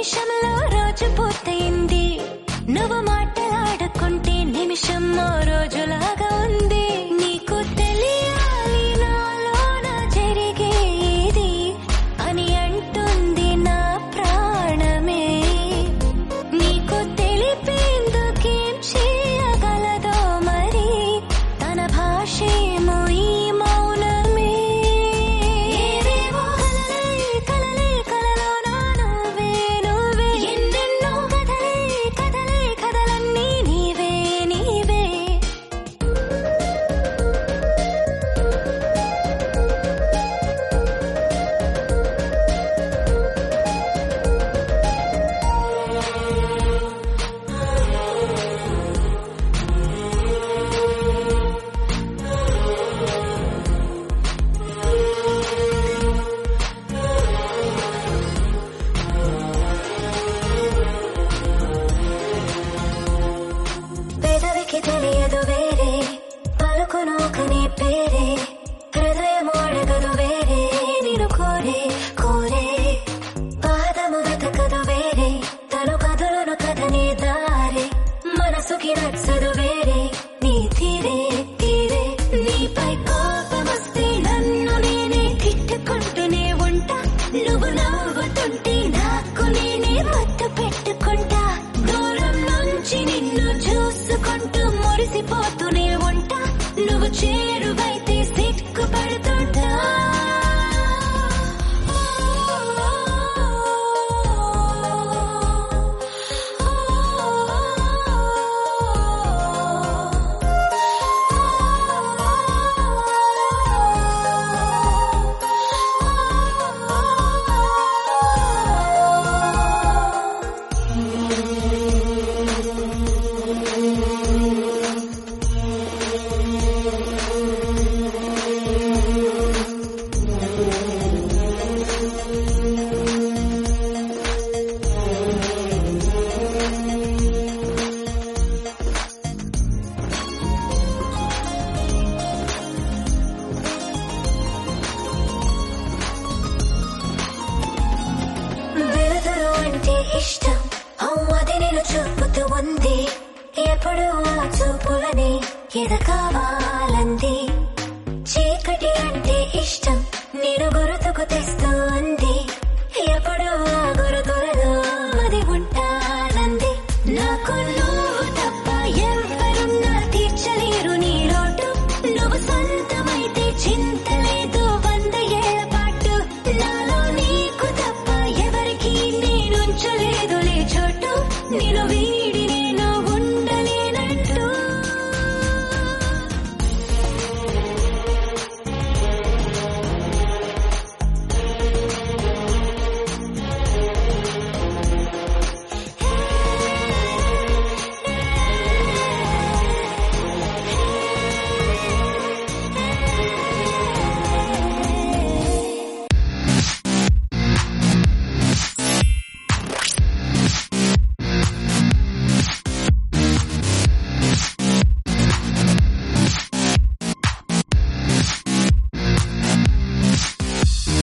నిమిషంలో రోజు పూర్తయింది నువ్వు మాట్లాడుకుంటే నిమిషం ఓ రోజులాగా ఉంది నీకు తెలియాలి నాలోన జరిగేది అని అంటుంది నా ప్రాణమే నీకు తెలిపేందుకేం చేయగలదో మరి తన భాషేమో ఈ మౌనమే ఏవేవో కలలే కలలే కలలో నా నువ్వే నువ్వే ఎన్నెన్నో కథలే కథలే కథలన్నీ నీవే నీవే పెదవికి తెలియదు వేరే పలుకును కనే పేరే హృదయం అడగదు వేరే నేను కోరే కోరే పాదము వెతకదు వేరే తను కదులను కదనే దారే మనసుకి నచ్చదు వేరే నీ తీరే తీరే నీపై కోపమొస్తే నన్ను నేనే తిట్టుకుంటూనే ఉంటా నువ్వు నవ్వుతుంటే నాకు నేనే మత్తు పెట్టుకుంటా దూరం నుంచి నిన్ను చూసుకుంటూ మురిసిపోతూనే ఉంటా నువ్వు చేరువైతే సిగ్గుపడుతుంటా వెలుతురు అంటే ఇష్టం అమ్మది నేను చూపుతూ ఉంది ఎప్పుడు ఆ చూపులని ఎద కావాలంది చీకటి అంటే ఇష్టం నేను గుర్తుకు తెస్తూ ఉంది ఎప్పుడు ఆ గురుతులలో అది ఉంటానంది నాకు నువ్వు తప్ప ఎవరున్నా తీర్చలేరు నీ లోటు నువ్వు సొంతమైతే చింత లేదు వంద ఏళ్ల పాటు నాలో నీకు తప్ప ఎవరికి నేనుంచలేదులే చోటు నేను వీ